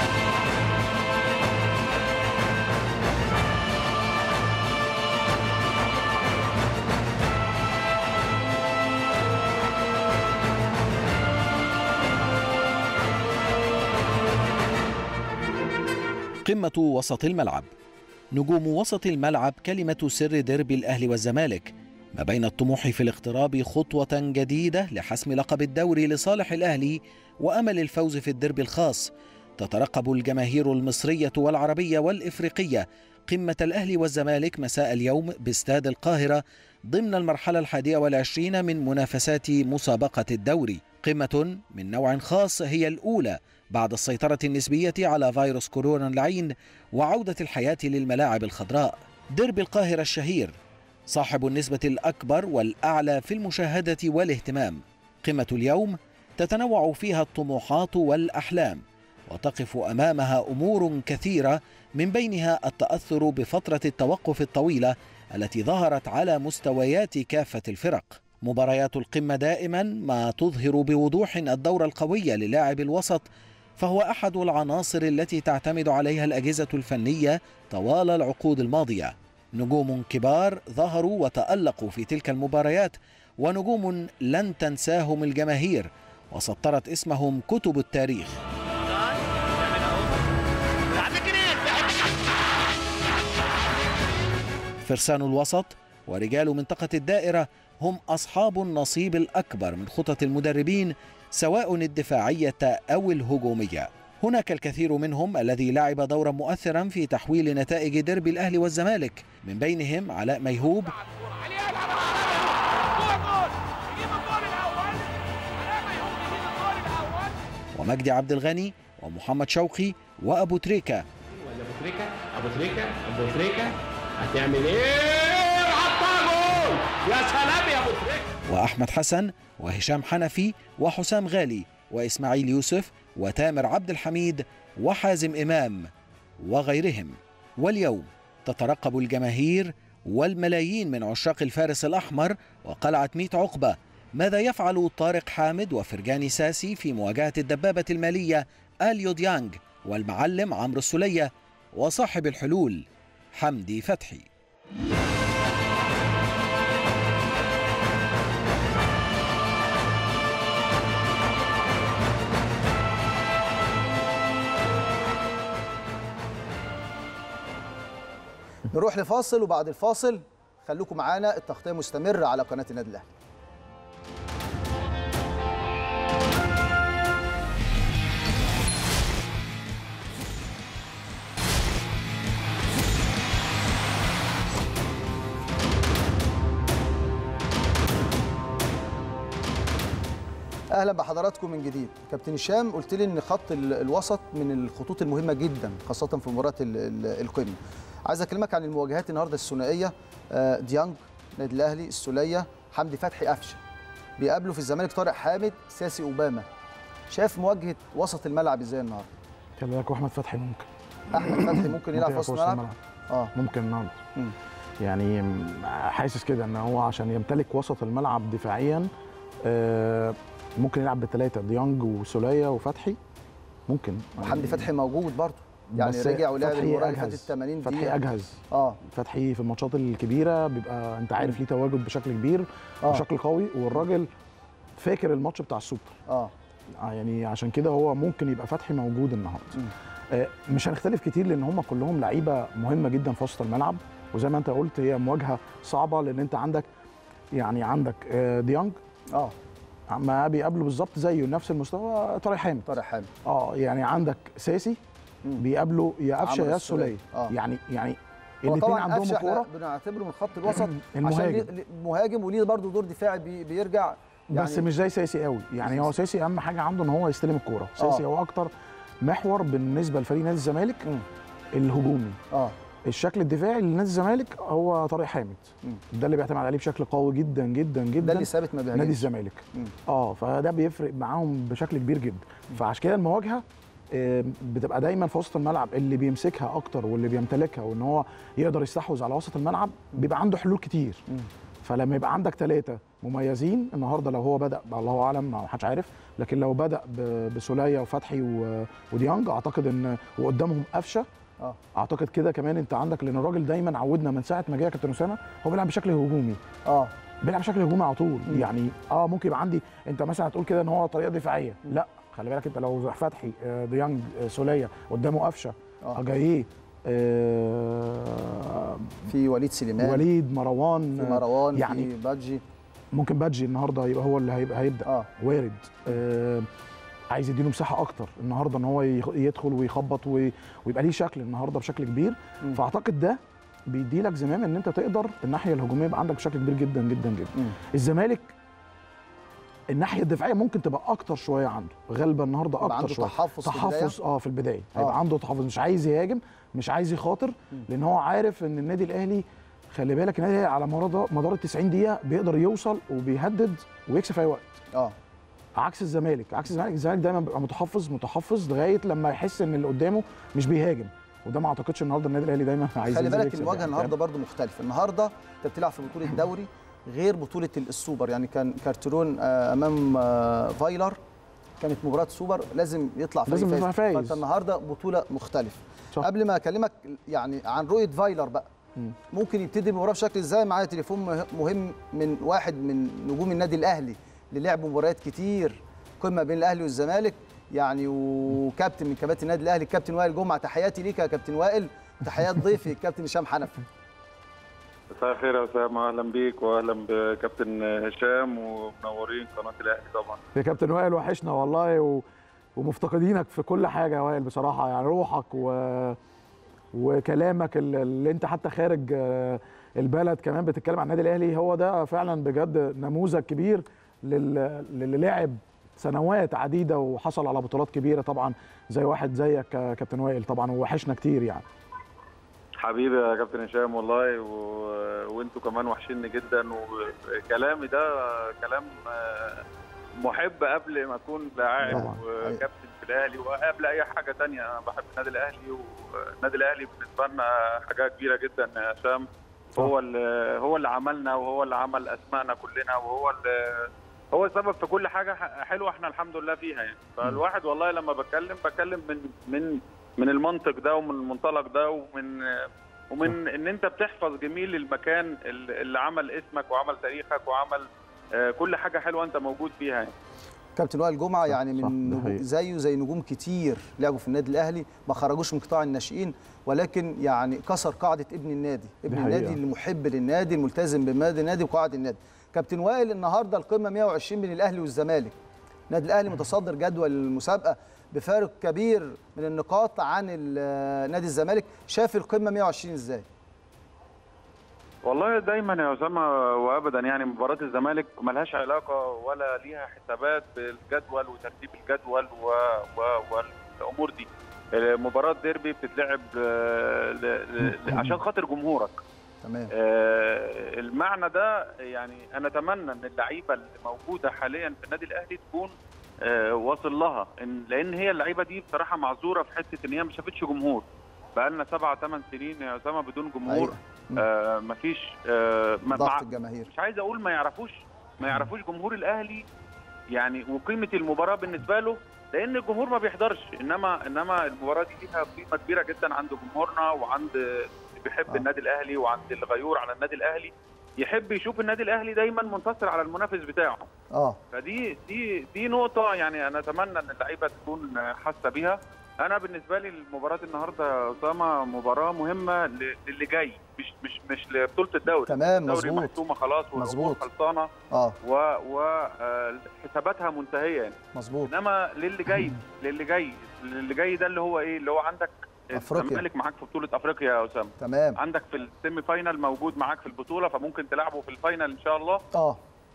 قمة وسط الملعب نجوم وسط الملعب كلمة سر ديربي الأهلي والزمالك ما بين الطموح في الاقتراب خطوة جديدة لحسم لقب الدوري لصالح الأهلي وأمل الفوز في الديربي الخاص تترقب الجماهير المصرية والعربية والإفريقية قمة الأهلي والزمالك مساء اليوم باستاد القاهرة ضمن المرحلة الحادية والعشرين من منافسات مسابقة الدوري قمة من نوع خاص هي الأولى بعد السيطرة النسبية على فيروس كورونا اللعين وعودة الحياة للملاعب الخضراء ديربي القاهرة الشهير صاحب النسبة الأكبر والأعلى في المشاهدة والاهتمام قمة اليوم تتنوع فيها الطموحات والأحلام وتقف أمامها أمور كثيرة من بينها التأثر بفترة التوقف الطويلة التي ظهرت على مستويات كافة الفرق مباريات القمة دائما ما تظهر بوضوح الدور القوي للاعب الوسط فهو أحد العناصر التي تعتمد عليها الأجهزة الفنية طوال العقود الماضية نجوم كبار ظهروا وتألقوا في تلك المباريات ونجوم لن تنساهم الجماهير وسطرت اسمهم كتب التاريخ فرسان الوسط ورجال منطقة الدائرة هم أصحاب النصيب الأكبر من خطط المدربين سواء الدفاعية أو الهجومية هناك الكثير منهم الذي لعب دورا مؤثرا في تحويل نتائج ديربي الأهلي والزمالك من بينهم علاء ميهوب ومجدي عبد الغني ومحمد شوقي وأبو تريكة ابو تريكه ابو تريكه ابو تريكه هتعمل ايه حطها جول يا سلام يا ابو تريكه وأحمد حسن وهشام حنفي وحسام غالي وإسماعيل يوسف وتامر عبد الحميد وحازم إمام وغيرهم واليوم تترقب الجماهير والملايين من عشاق الفارس الأحمر وقلعة ميت عقبة ماذا يفعل طارق حامد وفرجاني ساسي في مواجهة الدبابة المالية آليو ديانج والمعلم عمرو السلية وصاحب الحلول حمدي فتحي نروح لفاصل وبعد الفاصل خليكم معانا التغطيه مستمره على قناه النادي الاهلي اهلا بحضراتكم من جديد كابتن هشام قلت لي ان خط ال- الوسط من الخطوط المهمه جدا خاصه في مباراه ال- ال- القمه عايز اكلمك عن المواجهات النهارده الثنائيه آه، ديانج نادي الاهلي السوليه حمدي فتحي قفشه بيقابلوا في الزمالك طارق حامد ساسي اوباما شايف مواجهه وسط الملعب ازاي النهارده خلي بالك واحمد فتحي ممكن احمد فتحي ممكن يلعب في وسط الملعب اه ممكن النهارده مم. يعني م- حاسس كده ان هو عشان يمتلك وسط الملعب دفاعيا آه، ممكن يلعب بالثلاثه ديانج وسوليه وفتحي ممكن وحمدي فتحي موجود برضه يعني بس رجع ولعب فتحي المباراه اللي أجهز. فاتت 80 فتحي دقيقه اجهز اه فتحي في الماتشات الكبيره بيبقى انت عارف ليه تواجد بشكل كبير اه بشكل قوي والراجل فاكر الماتش بتاع السوبر اه آه يعني عشان كده هو ممكن يبقى فتحي موجود النهارده مم. آه مش هنختلف كتير لان هم كلهم لعيبه مهمه جدا في وسط الملعب وزي ما انت قلت هي مواجهه صعبه لان انت عندك يعني عندك آه ديانج اه ما بيقابله بالظبط زيه نفس المستوى طارق حامد طارق حامد اه يعني عندك ساسي مم. بيقابله يا قفشه عمرو يا السولية. السوليه اه يعني يعني هو الاثنين طبعا عندهم قفشه احنا كوره بنعتبره من خط الوسط عشان المهاجم ليه- ليه- مهاجم وليه برضه دور دفاعي بي- بيرجع يعني بس مش زي ساسي قوي يعني هو ساسي اهم حاجه عنده ان هو يستلم الكوره ساسي آه. هو اكتر محور بالنسبه لفريق نادي الزمالك مم. الهجومي اه الشكل الدفاعي لنادي الزمالك هو طارق حامد مم. ده اللي بيعتمد عليه بشكل قوي جدا جدا ده جدا اللي ثابت ما نادي بيهاجمش الزمالك مم. اه فده بيفرق معاهم بشكل كبير جدا فعشان كده المواجهه آه، بتبقى دايما في وسط الملعب اللي بيمسكها اكتر واللي بيمتلكها وان هو يقدر يستحوذ على وسط الملعب بيبقى عنده حلول كتير مم. فلما يبقى عندك ثلاثه مميزين النهارده لو هو بدا الله اعلم ما حدش عارف لكن لو بدا ب- بسوليه وفتحي و- وديانج اعتقد ان وقدامهم قفشه اه اعتقد كده كمان انت عندك لان الراجل دايما عودنا من ساعه ما جه كابتن اسامه هو بيلعب بشكل هجومي اه بيلعب بشكل هجومي على طول مم. يعني اه ممكن يبقى عندي انت مثلا هتقول كده ان هو طريقه دفاعيه لا خلي بالك انت لو فتحي آه، ديانج آه، سوليه قدامه قفشه اه اجاييه آه في وليد سليمان وليد مروان في مروان يعني في بادجي ممكن بادجي النهارده يبقى هو اللي هيبقى هيبدا اه وارد آه عايز يديله مساحه اكتر النهارده ان هو يخ- يدخل ويخبط وي- ويبقى ليه شكل النهارده بشكل كبير مم. فاعتقد ده بيدي لك زمام ان انت تقدر الناحيه الهجوميه يبقى عندك بشكل كبير جدا جدا جدا مم. الزمالك الناحيه الدفاعيه ممكن تبقى اكتر شويه عنده غالبا النهارده يبقى اكتر عنده شويه تحفظ في البداية. تحفظ اه في البدايه آه. هيبقى عنده تحفظ مش عايز يهاجم مش عايز يخاطر مم. لان هو عارف ان النادي الاهلي خلي بالك النادي الأهلي على مدار مدار ال 90 دقيقه بيقدر يوصل وبيهدد ويكسب في اي وقت اه عكس الزمالك عكس الزمالك الزمالك دايما بيبقى متحفظ متحفظ لغايه لما يحس ان اللي قدامه مش بيهاجم وده ما اعتقدش النهارده النادي الاهلي دايما عايز خلي ينزل بالك يكسب المواجهه يعني، النهارده فاهم؟ برضو مختلفه النهارده انت بتلعب في بطوله دوري غير بطوله السوبر يعني كان كارترون آه، امام آه، فايلر كانت مباراه سوبر لازم يطلع فريق لازم يطلع فايز. فانت النهارده بطوله مختلفه صح. قبل ما اكلمك يعني عن رؤيه فايلر بقى مم. ممكن يبتدي المباراه بشكل ازاي معايا تليفون مه- مهم من واحد من نجوم النادي الاهلي اللي لعبوا مباريات كتير قمه بين الاهلي والزمالك يعني وكابتن من كباتن النادي الاهلي الكابتن وائل جمعه تحياتي ليك يا كابتن وائل تحيات ضيفي الكابتن هشام حنفي مساء الخير يا اسامه اهلا بيك واهلا بكابتن هشام ومنورين قناه الاهلي طبعا يا كابتن وائل وحشنا والله و... ومفتقدينك في كل حاجه يا وائل بصراحه يعني روحك و... وكلامك ال- اللي انت حتى خارج آه، البلد كمان بتتكلم عن النادي الاهلي هو ده فعلا بجد نموذج كبير لل- للي لعب سنوات عديده وحصل على بطولات كبيره طبعا زي واحد زيك يا كابتن وائل طبعا ووحشنا كتير يعني حبيبي يا كابتن هشام والله و... وانتوا كمان وحشيني جدا وكلامي ده كلام آه، محب قبل ما اكون لاعب طبعاً. وكابتن في الاهلي وقبل اي حاجه تانية انا بحب النادي الاهلي والنادي الاهلي بالنسبه لنا حاجه كبيره جدا يا هشام صح. هو اللي هو اللي عملنا وهو اللي عمل اسمائنا كلنا وهو اللي هو السبب في كل حاجه ح- حلوه احنا الحمد لله فيها يعني فالواحد والله لما بتكلم بتكلم من من من المنطق ده ومن المنطلق ده ومن ومن ان انت بتحفظ جميل المكان اللي اللي عمل اسمك وعمل تاريخك وعمل آه، كل حاجه حلوه انت موجود فيها يعني. كابتن وائل جمعه يعني صح، من ده نجوم- حقيقي. زيه زي نجوم كتير لعبوا في النادي الاهلي ما خرجوش من قطاع الناشئين ولكن يعني كسر قاعده ابن النادي ابن دي النادي حقيقة. اللي محب للنادي الملتزم بمبادئ النادي وقواعد النادي كابتن وائل النهارده القمه 120 بين الاهلي والزمالك النادي الاهلي متصدر جدول المسابقه بفارق كبير من النقاط عن ال- نادي الزمالك شاف القمه 120 ازاي والله دايما يا اسامه وابدا يعني مباراه الزمالك ملهاش علاقه ولا ليها حسابات بالجدول وترتيب الجدول و... و... والامور دي مباراه ديربي بتتلعب آه، ل... ل... عشان خاطر جمهورك تمام آه، المعنى ده يعني انا اتمنى ان اللعيبه اللي موجوده حاليا في النادي الاهلي تكون آه، واصل لها إن لان هي اللعيبه دي بصراحه معذوره في حته ان هي ما شافتش جمهور بقى لنا سبعة ثمان سنين يا اسامه بدون جمهور أيوة. مم. آه مفيش آه ما- ضغط مع- الجماهير مش عايز اقول ما يعرفوش ما يعرفوش جمهور الاهلي يعني وقيمه المباراه بالنسبه له لان الجمهور ما بيحضرش انما انما المباراه دي ليها قيمه كبيره جدا عند جمهورنا وعند اللي بيحب آه. النادي الاهلي وعند الغيور على النادي الاهلي يحب يشوف النادي الاهلي دايما منتصر على المنافس بتاعه اه فدي دي دي نقطة يعني أنا أتمنى إن اللعيبة تكون حاسة بيها. أنا بالنسبة لي مباراة النهاردة يا أسامة مباراة مهمة ل- للي جاي مش مش مش لبطولة الدوري. تمام الدوري مظبوط محسومة خلاص والأمور مظبوط. خلصانة اه وحساباتها منتهية يعني. مظبوط إنما للي جاي للي جاي للي جاي ده اللي هو إيه اللي هو عندك أفريقيا. الزمالك معاك في بطولة أفريقيا يا أسامة. تمام عندك في السيمي فاينال موجود معاك في البطولة فممكن تلعبه في الفاينال إن شاء الله. اه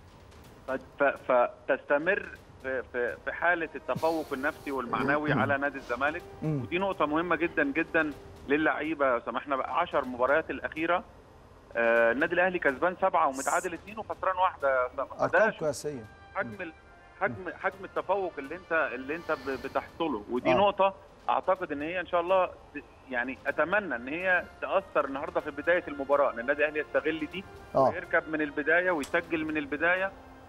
ف- ف- فتستمر في في في حاله التفوق النفسي والمعنوي على نادي الزمالك مم. ودي نقطه مهمه جدا جدا للعيبه سمحنا بقى 10 مباريات الاخيره آه، النادي الاهلي كسبان سبعه ومتعادل اثنين وخسران واحده يا أسامة. ارقام فده قياسيه حجم ال- حجم حجم التفوق اللي انت اللي انت ب- بتحصله ودي آه. نقطه اعتقد ان هي ان شاء الله ت- يعني اتمنى ان هي تاثر النهارده في بدايه المباراه ان النادي الاهلي يستغل دي اه ويركب من البدايه ويسجل من البدايه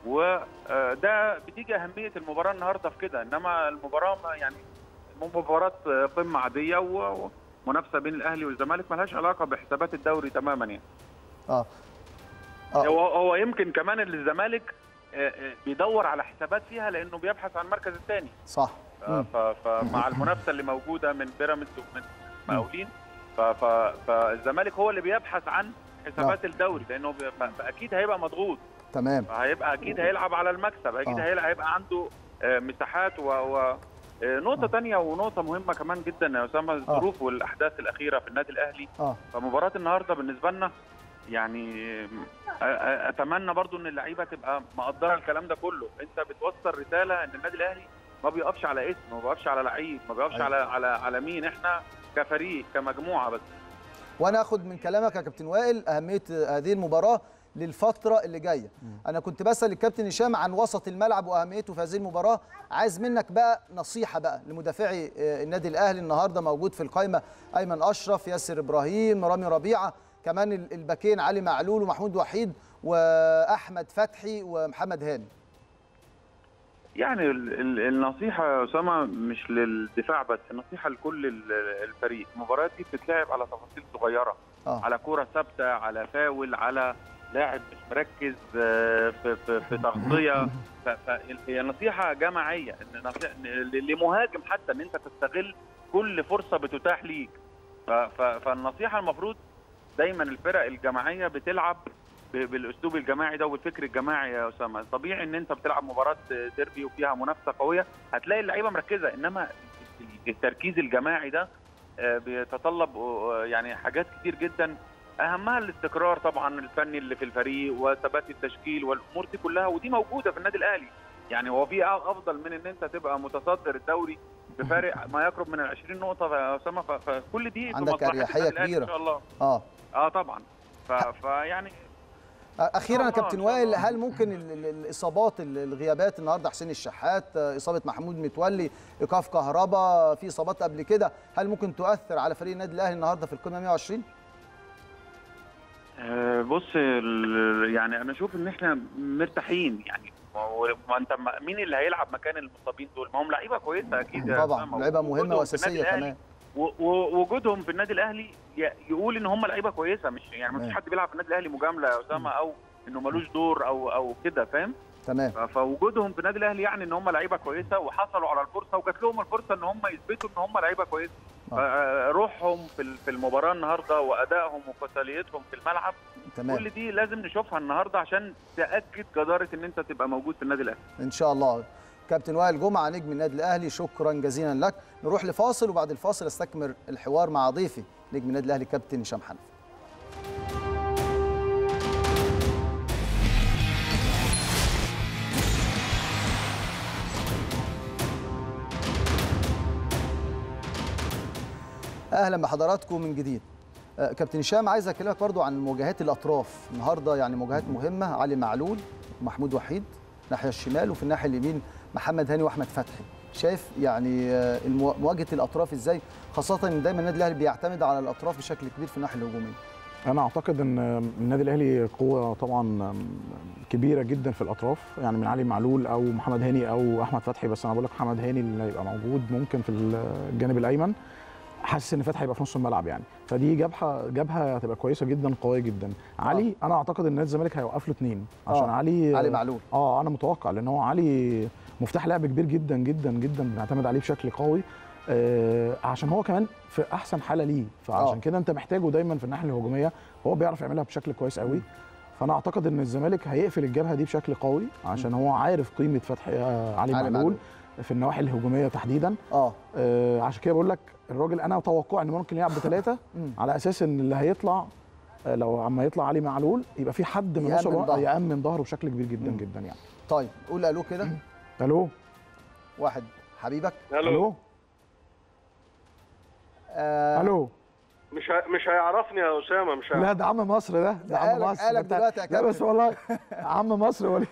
وده بتيجي اهميه المباراه النهارده في كده انما المباراه ما يعني مباراه قمه عاديه و- ومنافسه بين الاهلي والزمالك ملهاش علاقه بحسابات الدوري تماما يعني اه اه هو هو يمكن كمان اللي الزمالك آه، آه، بيدور على حسابات فيها لانه بيبحث عن المركز الثاني صح مم. فمع المنافسه اللي موجوده من بيراميدز ومن مقاولين ف- ف- فالزمالك هو اللي بيبحث عن حسابات الدوري لانه بي- ف- فاكيد هيبقى مضغوط تمام هيبقى اكيد هيلعب على المكسب اكيد آه. هيلعب هيبقى عنده آه، مساحات و, و آه، نقطة تانية ونقطة مهمة كمان جدا يا أسامة الظروف والأحداث الأخيرة في النادي الأهلي اه فمباراة النهاردة بالنسبة لنا يعني آه، آه، أتمنى برضو إن اللعيبة تبقى مقدرة الكلام ده كله أنت بتوصل رسالة إن النادي الأهلي ما بيقفش على اسم ما بيقفش على لعيب ما بيقفش أيوة. على على على مين إحنا كفريق كمجموعة بس وانا اخد من كلامك يا كابتن وائل اهميه هذه المباراه للفتره اللي جايه انا كنت بسال الكابتن هشام عن وسط الملعب واهميته في هذه المباراه عايز منك بقى نصيحه بقى لمدافعي آه، النادي الاهلي النهارده موجود في القائمه ايمن اشرف ياسر ابراهيم رامي ربيعه كمان ال- الباكين علي معلول ومحمود وحيد واحمد فتحي ومحمد هاني يعني ال- ال- النصيحة يا أسامة مش للدفاع بس النصيحة لكل ال- الفريق المباريات دي بتتلعب على تفاصيل صغيرة اه على كرة ثابتة على فاول على لاعب مش مركز آه، في في, في تغطية ف- فهي نصيحة جماعية إن نصيحة إن لمهاجم حتى إن أنت تستغل كل فرصة بتتاح ليك ف- ف- فالنصيحة المفروض دايما الفرق الجماعية بتلعب ب- بالاسلوب الجماعي ده والفكر الجماعي يا اسامه طبيعي ان انت بتلعب مباراه ديربي وفيها منافسه قويه هتلاقي اللعيبه مركزه انما التركيز الجماعي ده آه، بيتطلب آه، يعني حاجات كتير جدا اهمها الاستقرار طبعا الفني اللي في الفريق وثبات التشكيل والامور دي كلها ودي موجوده في النادي الاهلي يعني هو في افضل من ان انت تبقى متصدر الدوري بفارق ما يقرب من ال 20 نقطه يا اسامه ف- فكل دي في عندك مصلحة أريحية النادي الأهلي كبيرة. ان شاء الله اه اه طبعا ف... فيعني اخيرا يا إن شاء كابتن الله، إن شاء وائل الله. هل ممكن ال- ال- الاصابات ال- الغيابات النهارده حسين الشحات آه، اصابه محمود متولي ايقاف كهربا في اصابات قبل كده هل ممكن تؤثر على فريق النادي الاهلي النهارده في القمه 120 آه، بص ال- يعني انا اشوف ان احنا مرتاحين يعني ما هو- ما انت ما- مين اللي هيلعب مكان المصابين دول ما هم لعيبه كويسه اكيد يا طبعا أسامة. لعيبه وجودهم مهمه في النادي واساسيه الأهلي كمان و- و- وجودهم في النادي الاهلي ي- يقول ان هم لعيبه كويسه مش يعني ما فيش تمام. حد بيلعب في النادي الاهلي مجامله يا اسامه او انه ملوش دور او او كده فاهم تمام ف- فوجودهم في النادي الاهلي يعني ان هم لعيبه كويسه وحصلوا على الفرصه وجات لهم الفرصه ان هم يثبتوا ان هم لعيبه كويسه آه. آه، روحهم في ال- في المباراه النهارده وادائهم وقتاليتهم في الملعب تمام كل دي لازم نشوفها النهارده عشان تاكد جداره ان انت تبقى موجود في النادي الاهلي ان شاء الله كابتن وائل جمعه نجم النادي الاهلي شكرا جزيلا لك نروح لفاصل وبعد الفاصل استكمل الحوار مع ضيفي نجم النادي الاهلي كابتن هشام حنفي اهلا بحضراتكم من جديد آه، كابتن هشام عايز اكلمك برضو عن مواجهات الاطراف النهارده يعني مواجهات مهمه علي معلول ومحمود وحيد ناحيه الشمال وفي الناحيه اليمين محمد هاني واحمد فتحي شايف يعني آه، الموا- مواجهه الاطراف ازاي خاصه ان دايما النادي الاهلي بيعتمد على الاطراف بشكل كبير في الناحيه الهجوميه انا اعتقد ان النادي الاهلي قوه طبعا كبيره جدا في الاطراف يعني من علي معلول او محمد هاني او احمد فتحي بس انا بقول لك محمد هاني اللي هيبقى موجود ممكن في الجانب الايمن حاسس ان فتحي هيبقى في نص الملعب يعني فدي جبهه جبهه هتبقى كويسه جدا قويه جدا علي انا اعتقد ان نادي الزمالك هيوقف له اثنين عشان آه. علي علي معلول اه انا متوقع لان هو علي مفتاح لعب كبير جدا جدا جدا بنعتمد عليه بشكل قوي آه عشان هو كمان في احسن حاله ليه فعشان آه. كده انت محتاجه دايما في الناحيه الهجوميه هو بيعرف يعملها بشكل كويس قوي فانا اعتقد ان الزمالك هيقفل الجبهه دي بشكل قوي عشان هو عارف قيمه فتح آه، علي علي معلول معلول. في النواحي الهجوميه تحديدا اه آه عشان كده بقول لك الراجل انا اتوقع ان ممكن يلعب بثلاثه مم. على اساس ان اللي هيطلع آه، لو عما يطلع علي معلول يبقى في حد من يأمن نص الوقت ظهره. يامن ظهره بشكل كبير جدا مم. جدا يعني طيب قول الو كده الو واحد حبيبك الو آه الو مش ه... مش هيعرفني يا اسامه مش هيعرف. لا ده عم مصر ده ده ده عم قالك- مصر قالك أنت- دلوقتي يا لا بس كابتن. والله عم مصر وليد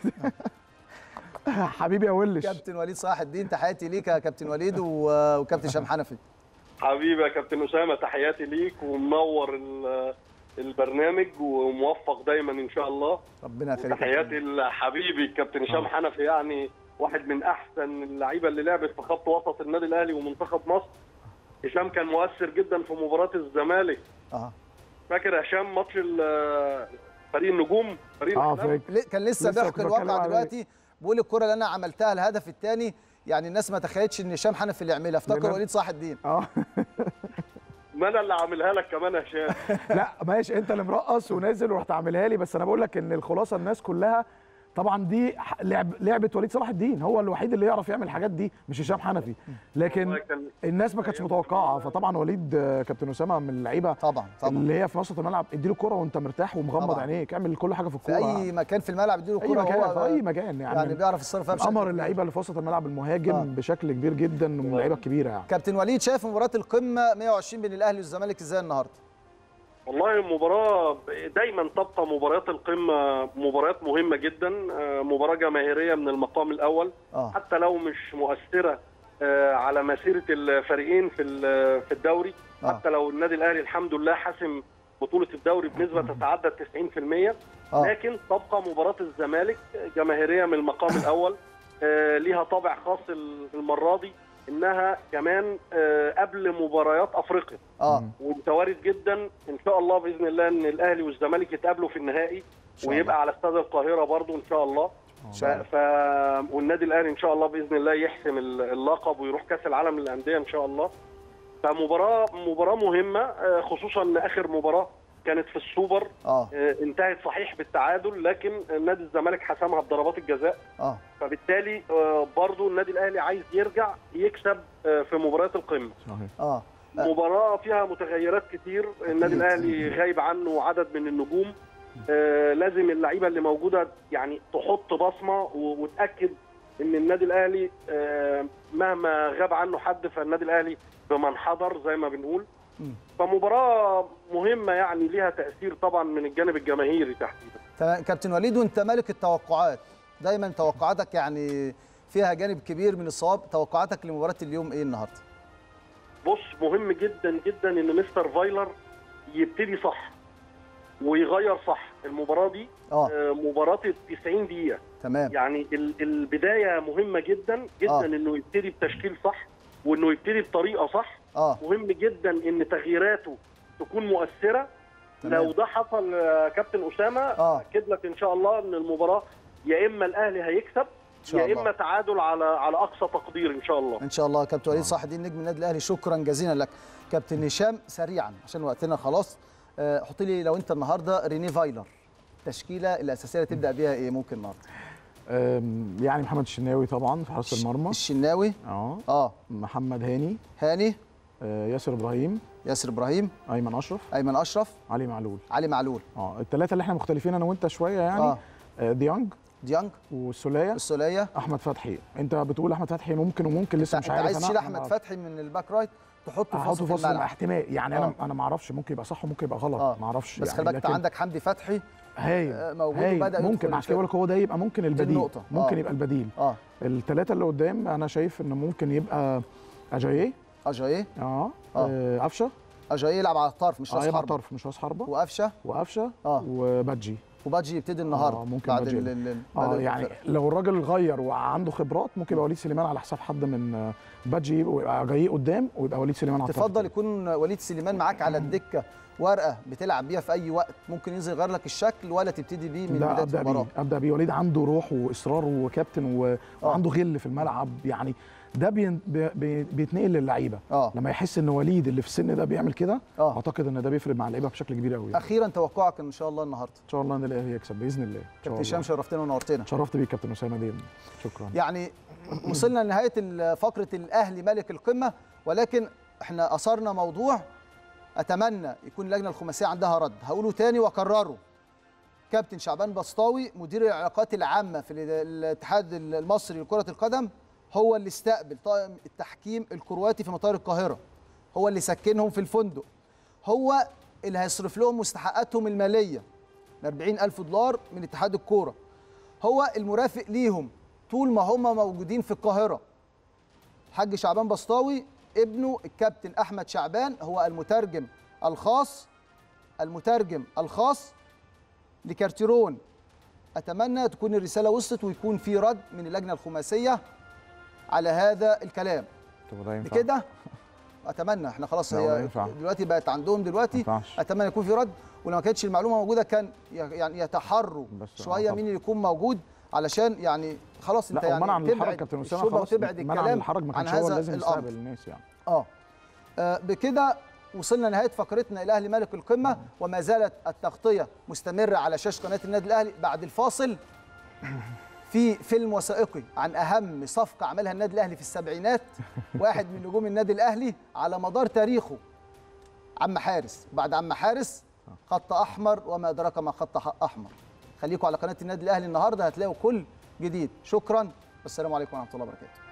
حبيبي يا ولش كابتن وليد صلاح الدين تحياتي ليك يا كابتن وليد و- وكابتن هشام حنفي حبيبي يا كابتن اسامه تحياتي ليك ومنور ال- البرنامج وموفق دايما ان شاء الله ربنا يخليك يا تحياتي كابتن. لحبيبي الكابتن هشام آه. حنفي يعني واحد من احسن اللعيبه اللي لعبت في خط وسط النادي الاهلي ومنتخب مصر هشام كان مؤثر جدا في مباراه الزمالك اه فاكر هشام ماتش ال- فريق النجوم فريق اه الأحلام؟ فاكر ل- كان لسه لسه بيحكي كنت بتكلم الواقع على دلوقتي بيقول الكره اللي انا عملتها الهدف الثاني يعني الناس ما تخيلتش ان هشام حنفي اللي يعملها افتكر لأن- وليد صلاح الدين اه ما انا اللي عاملها لك كمان يا هشام لا ماشي انت اللي مرقص ونازل ورحت عاملها لي بس انا بقول لك ان الخلاصه الناس كلها طبعا دي ح- لعب لعبه وليد صلاح الدين هو الوحيد اللي يعرف يعمل الحاجات دي مش هشام حنفي لكن والله كان الناس ما كانتش متوقعه فطبعا وليد آه، كابتن اسامه من اللعيبه طبعا طبعا اللي هي في وسط الملعب اديله الكره وانت مرتاح ومغمض طبعا. عينيك اعمل كل حاجه في في الكوره اي مكان في الملعب يديله اي الكره مكان وهو في اي مكان يعني, يعني بيعرف يتصرف فيها بشكل امر كبير. اللعيبه اللي في وسط الملعب المهاجم آه. بشكل كبير جدا ومن اللعيبه الكبيره يعني كابتن وليد شايف مباراه القمه 120 بين الاهلي والزمالك ازاي النهارده والله المباراة دايما تبقى مباريات القمة مباريات مهمة جدا آه، مباراة جماهيرية من المقام الأول اه حتى لو مش مؤثرة آه، على مسيرة الفريقين في ال- في الدوري آه. حتى لو النادي الأهلي الحمد لله حسم بطولة الدوري بنسبة تتعدى 90% اه لكن تبقى مباراة الزمالك جماهيرية من المقام الأول آه، ليها طابع خاص المرة دي إنها كمان آه، قبل مباريات أفريقيا اه وانت وارد جدا ان شاء الله باذن الله ان الاهلي والزمالك يتقابلوا في النهائي شاء ويبقى على استاد القاهره برضو ان شاء الله ف... ف... والنادي الاهلي ان شاء الله باذن الله يحسم ال- اللقب ويروح كاس العالم للانديه ان شاء الله فمباراه مباراه مهمه آه، خصوصا ان اخر مباراه كانت في السوبر اه آه، انتهت صحيح بالتعادل لكن نادي الزمالك حسمها بضربات الجزاء اه فبالتالي آه، برضو النادي الاهلي عايز يرجع يكسب آه، في مباريات القمه صحيح اه مباراه فيها متغيرات كتير النادي الاهلي غايب عنه عدد من النجوم آه، لازم اللعيبه اللي موجوده يعني تحط بصمه و- وتاكد ان النادي الاهلي آه، مهما غاب عنه حد فالنادي الاهلي بمن حضر زي ما بنقول مم. فمباراه مهمه يعني ليها تاثير طبعا من الجانب الجماهيري تحديدا تمام كابتن وليد وانت مالك التوقعات دايما توقعاتك يعني فيها جانب كبير من الصواب توقعاتك لمباراه اليوم ايه النهارده بص مهم جدا جدا ان مستر فايلر يبتدي صح ويغير صح المباراه دي اه آه، مباراه ال 90 دقيقه تمام يعني ال- البدايه مهمه جدا جدا آه. انه يبتدي بتشكيل صح وانه يبتدي بطريقه صح اه مهم جدا ان تغييراته تكون مؤثره تمام. لو ده حصل يا كابتن اسامه آه. اكد لك ان شاء الله ان المباراه يا اما الاهلي هيكسب ان شاء يا الله اما تعادل على على اقصى تقدير ان شاء الله ان شاء الله كابتن وليد صح الدين نجم النادي الاهلي شكرا جزيلا لك كابتن هشام سريعا عشان وقتنا خلاص آه، حط لي لو انت النهارده ريني فايلر التشكيله الاساسيه اللي تبدا بيها ايه ممكن النهارده أم، يعني محمد الشناوي طبعا في حراسه المرمى الشناوي اه اه محمد هاني هاني آه، ياسر ابراهيم ياسر ابراهيم ايمن اشرف ايمن اشرف علي معلول علي معلول اه الثلاثه اللي احنا مختلفين انا وانت شويه يعني اه آه. ديانج ديانج والسوليه السوليه احمد فتحي انت بتقول احمد فتحي ممكن وممكن لسه انت مش انت عارف عايز أنا- تشيل أنا احمد ما فتحي من الباك رايت تحطه في احطه وسط في وسط الملعب احتمال يعني آه. انا انا ما اعرفش ممكن يبقى صح وممكن يبقى غلط آه. ما اعرفش بس يعني خلي بالك انت لكن عندك حمدي فتحي هايل آه، موجود هايل وبدأ ممكن يدخل عشان كده بقول لك هو ده يبقى ممكن البديل النقطة. ممكن آه. يبقى البديل اه الثلاثه اللي قدام انا شايف ان ممكن يبقى اجاييه اجاييه اه, آه. آه. قفشه اجاييه يلعب على الطرف مش اه راس يلعب حربه طرف مش راس حربه وقفشه وقفشه آه. وبادجي وبادجي يبتدي النهارده آه، ممكن بعد بادجي. ال- ال- ال- بعد اه يعني الفرق. لو الراجل غير وعنده خبرات ممكن يبقى وليد سليمان على حساب حد من آه، بادجي ويبقى جاي قدام ويبقى وليد سليمان على الطرف تفضل التاني. يكون وليد سليمان معاك على الدكه ورقه بتلعب بيها في اي وقت ممكن ينزل يغير لك الشكل ولا تبتدي بيه من لا بدايه ابدا المباراه بيه ابدا بيه وليد عنده روح واصرار وكابتن و... وعنده غل في الملعب يعني ده بين... بي... بي- بيتنقل للعيبه اه لما يحس ان وليد اللي في السن ده بيعمل كده اه اعتقد ان ده بيفرق مع اللعيبه بشكل كبير قوي ان اخيرا توقعك ان شاء الله النهارده شاء الله ان الاهلي يكسب باذن الله إن شاء كابتن الله. هشام شرفتنا ونورتنا شرفت بيك كابتن اسامه دين شكرا يعني وصلنا لنهايه ال- فقره الاهلي ملك القمه ولكن احنا اثرنا موضوع اتمنى يكون اللجنه الخماسيه عندها رد هقوله تاني واكرره كابتن شعبان بسطاوي مدير العلاقات العامه في ال- الاتحاد المصري لكره القدم هو اللي استقبل طاقم التحكيم الكرواتي في مطار القاهره هو اللي سكنهم في الفندق هو اللي هيصرف لهم مستحقاتهم الماليه 40 ألف دولار من اتحاد الكوره هو المرافق ليهم طول ما هم موجودين في القاهره حاج شعبان بسطاوي ابنه الكابتن احمد شعبان هو المترجم الخاص المترجم الخاص لكارتيرون اتمنى تكون الرساله وصلت ويكون في رد من اللجنه الخماسيه على هذا الكلام طب ده ينفع؟ بكده اتمنى احنا خلاص لا، ولا هي ينفع. دلوقتي بقت عندهم ما دلوقتي ينفعش. اتمنى يكون في رد ولو ما كانتش المعلومه موجوده كان ي- يعني يتحروا بس آه شويه طبعا. مين اللي يكون موجود علشان يعني خلاص انت لا يعني ومنع من الحرج تبعد كابتن اسامه الشبهه خلاص وتبعد منع من الكلام الحرج ما عن كانش هو هذا لازم الامر يستقبل الناس يعني اه آه، بكده وصلنا لنهايه فقرتنا الاهلي ملك القمه وما زالت التغطيه مستمره على شاشه قناه النادي الاهلي بعد الفاصل في فيلم وثائقي عن اهم صفقه عملها النادي الاهلي في السبعينات واحد من نجوم النادي الاهلي على مدار تاريخه عم حارس وبعد عم حارس خط احمر وما ادراك ما خط احمر خليكم على قناه النادي الاهلي النهارده هتلاقوا كل جديد شكرا والسلام عليكم ورحمه الله وبركاته